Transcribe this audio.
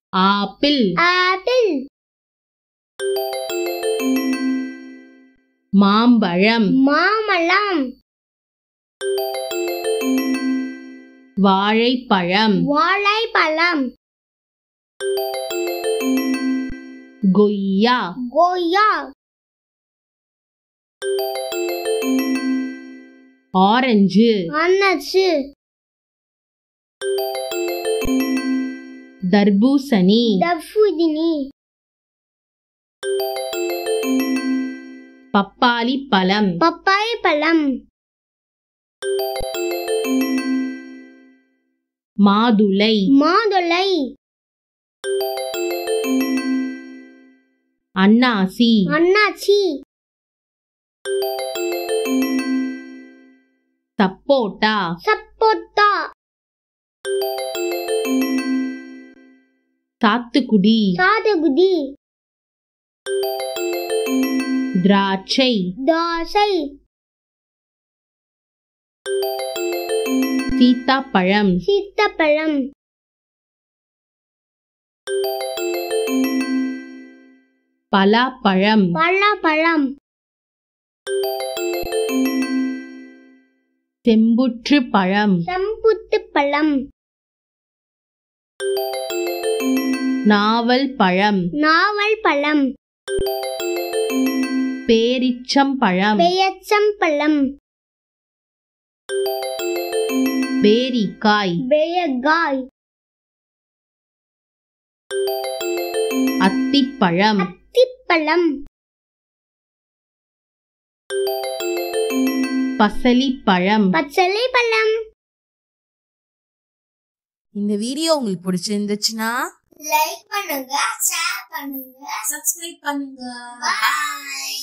apple apple மாம்பழம் மாமலம் வாழைப்பழம் வாழைப்பழம் கொய்யா கொய்யா ஆரஞ்சு அன்னச்சு தர்பூசணி டஃபுதினி பப்பாளி பழம் பப்பாய் பழம் மாதுளை மாதுளை அன்னாசி அன்னாச்சி சப்போட்டா சப்போட்டா சாத்துக்குடி சாதுகுடி திராட்சை தோசை சீத்தாப்பழம் சீத்தப்பழம் பலாப்பழம் பழப்பழம் செம்புற்று பழம் சம்புத்து பழம் நாவல் பழம் நாவல் பழம் பேரிச்சம் பழம் பெயச்சம் பழம் பேரிக்காய் பெயகாய் அத்திப்பழம் திப்பழம் பசலிப்பழம் பச்சளை பழம் இந்த வீடியோ உங்களுக்கு பிடிச்சிருந்துச்சுன்னா லைக் பண்ணுங்க ஷேர் பண்ணுங்க சப்ஸ்கிரைப் பண்ணுங்க பாய்